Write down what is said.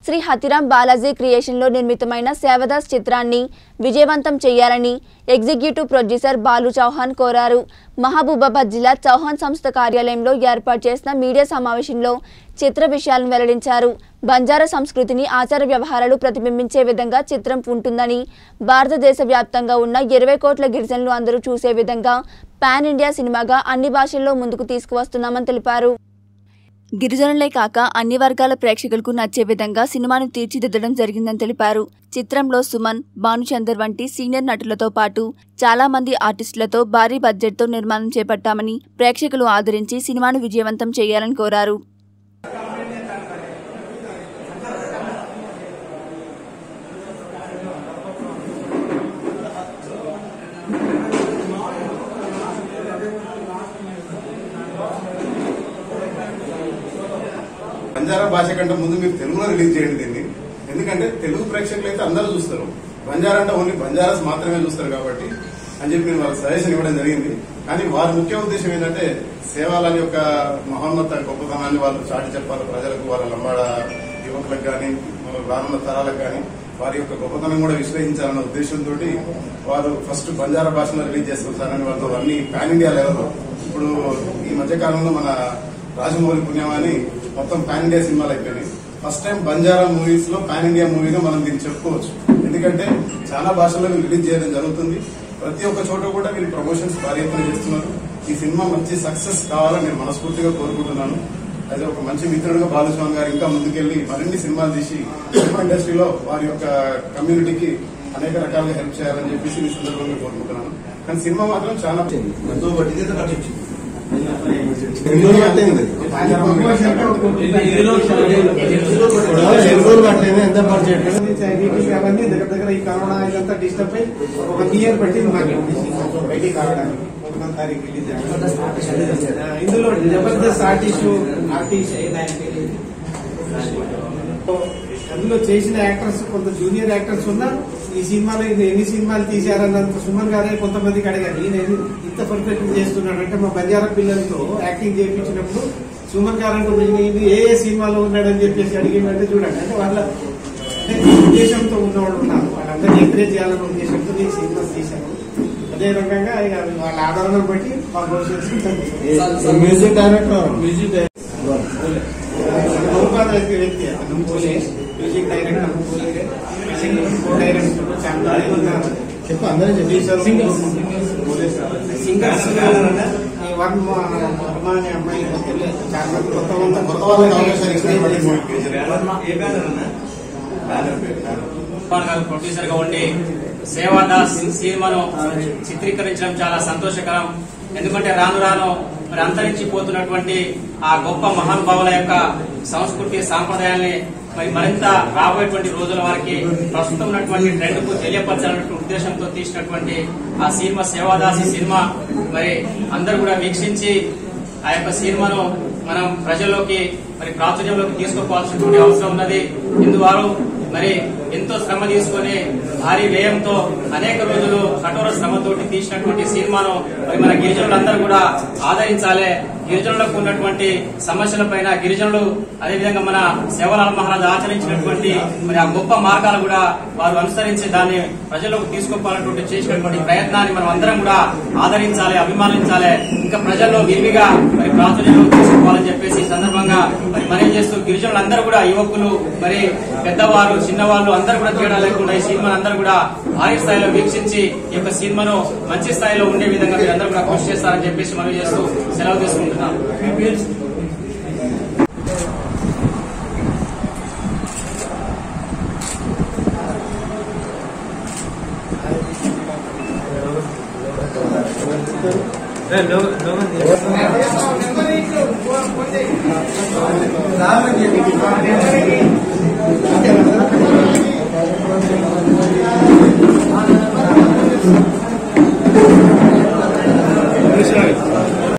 శ్రీ హతిరామ్ బాలాజీ క్రియేషన్లో నిర్మితమైన సేవదాస్ చిత్రాన్ని విజయవంతం చేయాలని ఎగ్జిక్యూటివ్ ప్రొడ్యూసర్ బాలు చౌహాన్ కోరారు మహబూబాబాద్ జిల్లా చౌహాన్ సంస్థ కార్యాలయంలో ఏర్పాటు చేసిన మీడియా సమావేశంలో చిత్ర విషయాలను వెల్లడించారు బంజారా సంస్కృతిని ఆచార వ్యవహారాలు ప్రతిబింబించే విధంగా చిత్రం ఉంటుందని భారతదేశ వ్యాప్తంగా ఉన్న ఇరవై కోట్ల గిరిజనులు అందరూ చూసే విధంగా పాన్ ఇండియా సినిమాగా అన్ని భాషల్లో ముందుకు తీసుకువస్తున్నామని తెలిపారు గిరిజనులే కాక అన్ని వర్గాల ప్రేక్షకులకు నచ్చే విధంగా సినిమాను తీర్చిదిద్దడం జరిగిందని తెలిపారు చిత్రంలో సుమన్ భానుచందర్ వంటి సీనియర్ నటులతో పాటు చాలా మంది ఆర్టిస్టులతో భారీ బడ్జెట్తో నిర్మాణం చేపట్టామని ప్రేక్షకులు ఆదరించి సినిమాను విజయవంతం చేయాలని కోరారు బంజారా భాష కంటే ముందు మీరు తెలుగులో రిలీజ్ చేయండి దీన్ని ఎందుకంటే తెలుగు ప్రేక్షకులు అయితే అందరూ చూస్తారు బంజారా అంటే ఓన్లీ బంజారాస్ మాత్రమే చూస్తారు కాబట్టి అని చెప్పి నేను వాళ్ళకి సజెషన్ ఇవ్వడం జరిగింది కానీ వారి ముఖ్య ఉద్దేశం ఏంటంటే సేవాలని యొక్క మహోన్నత గొప్పతనాన్ని వాళ్ళు చాటి చెప్పాలి ప్రజలకు వాళ్ళ లంబాడ యువకులకు కానీ రానున్న తరాలకు కానీ వారి యొక్క గొప్పతనం కూడా విశ్లేషించాలన్న ఉద్దేశంతో వారు ఫస్ట్ బంజారా భాషలో రిలీజ్ చేస్తుంటారని వాళ్ళతో అన్ని పాన్ ఇండియా లెవెల్లో ఇప్పుడు ఈ మధ్య కాలంలో మన రాజమౌళి పుణ్యమాని మొత్తం పాన్ ఇండియా సినిమాలు అయిపోయినాయి ఫస్ట్ టైం బంజారా మూవీస్ లో పాన్ ఇండియా మూవీగా మనం దీన్ని చెప్పుకోవచ్చు ఎందుకంటే చాలా భాషల్లో వీళ్ళు రిలీజ్ చేయడం జరుగుతుంది ప్రతి ఒక్క చోట కూడా వీళ్ళు ప్రమోషన్స్ భారీ ఎత్తున చేస్తున్నారు ఈ సినిమా మంచి సక్సెస్ కావాలని నేను మనస్ఫూర్తిగా కోరుకుంటున్నాను అదే ఒక మంచి మిత్రుడుగా బాలస్వామి గారు ఇంకా ముందుకెళ్లి మరిన్ని సినిమాలు తీసి సినిమా ఇండస్ట్రీలో వారి యొక్క కమ్యూనిటీకి అనేక రకాలుగా హెల్ప్ చేయాలని చెప్పేసి ఈ సందర్భంగా కోరుకుంటున్నాను కానీ సినిమా మాత్రం చాలా ఎన్ని రోజులు పట్టింది ఎంత బడ్జెట్ మీటింగ్ అవన్నీ దగ్గర దగ్గర ఈ కరోనా ఇదంతా డిస్టర్బ్ అయి ఒక ఇయర్ పట్టింది మాకు బయటికి రావడానికి ఒకటో తారీఖు రిలీజ్ అవ్వడానికి. ఆ, ఇందులో జబర్దస్త్ ఆర్టిస్ట్ ఆర్టిస్ట్ అందులో చేసిన యాక్టర్స్ కొంత జూనియర్ యాక్టర్స్ ఉన్నా ఈ సినిమాలో ఇది ఎన్ని సినిమాలు తీశారన్నంత సుమన్ గారే కొంతమందికి అడిగారు ఈయన ఇది ఇంత పర్ఫెక్ట్ చేస్తున్నాడంటే మా బంజారా పిల్లలతో యాక్టింగ్ చేయించినప్పుడు సుమన్ గారు అంటూ ఇది ఏ ఏ సినిమాలో ఉన్నాడని చెప్పేసి అడిగిందంటే చూడండి అంటే వాళ్ళ అంటే ఉద్దేశంతో ఉన్నవాళ్ళు ఉన్నారు వాళ్ళందరినీ ఎంకరేజ్ చేయాలనే ఉద్దేశంతో ఈ సినిమా తీశారు అదే రకంగా ఇక వాళ్ళ ఆధారాలను బట్టి మా భవిష్యత్తు ఉంటుంది మ్యూజిక్ డైరెక్టర్ మ్యూజిక్ బహుపాద వ్యక్తి అతను పోలే మ్యూజిక్ డైరెక్టర్ పోలే మ్యూజిక్ డైరెక్టర్ చాలా మంది ఉన్నారు చెప్పు అందరూ చెప్పు సింగర్స్ ఈ వన్ వర్మ అనే అమ్మాయి చాలా మంది కొత్త వాళ్ళ కొత్త వాళ్ళకి అవకాశాలు ఇచ్చినటువంటి మూవీకి కుమార్ గారు ప్రొడ్యూసర్ గా ఉండి సేవాదాస్ సినిమాను చిత్రీకరించడం చాలా సంతోషకరం ఎందుకంటే రాను రాను మరి అంతరించిపోతున్నటువంటి ఆ గొప్ప మహానుభావుల యొక్క సంస్కృతి సాంప్రదాయాల్ని మరి మరింత రాబోయేటువంటి రోజుల వారికి ప్రస్తుతం ఉన్నటువంటి ట్రెండ్ కు తెలియపరచాలనే ఉద్దేశంతో తీసినటువంటి ఆ సినిమా సేవాదాసి సినిమా మరి అందరూ కూడా వీక్షించి ఆ యొక్క సినిమాను మనం ప్రజల్లోకి మరి ప్రాచుర్యంలోకి తీసుకుపోవాల్సినటువంటి అవసరం ఉన్నది ఇందువారు మరి ఎంతో శ్రమ తీసుకొని భారీ వ్యయంతో అనేక రోజులు కఠోర శ్రమతోటి తీసినటువంటి సినిమాను మరి మన గిరిజనులందరూ కూడా ఆదరించాలి గిరిజనులకు ఉన్నటువంటి సమస్యల పైన గిరిజనులు అదేవిధంగా మన సేవలాల మహారాజు ఆచరించినటువంటి మరి ఆ గొప్ప మార్గాలు కూడా వారు అనుసరించి దాన్ని ప్రజల్లోకి తీసుకుపోవాలన్నటువంటి చేసినటువంటి ప్రయత్నాన్ని మనం అందరం కూడా ఆదరించాలి అభిమానించాలి ఇంకా ప్రజల్లో విరివిగా మరి ప్రాచుర్యంలోకి తీసుకోవాలని చెప్పేసి ఈ సందర్భంగా మరి మనం చేస్తూ గిరిజనులందరూ కూడా యువకులు మరి పెద్దవారు చిన్నవాళ్ళు అందరూ కూడా తేడా లేకుండా ఈ సినిమాను అందరూ కూడా భారీ స్థాయిలో వీక్షించి ఈ యొక్క సినిమాను మంచి స్థాయిలో ఉండే విధంగా మీరు అందరూ కూడా కృషి చేస్తారని చెప్పేసి మనం చేస్తూ సెలవు తీసుకుంటున్నాం రామని చెప్పి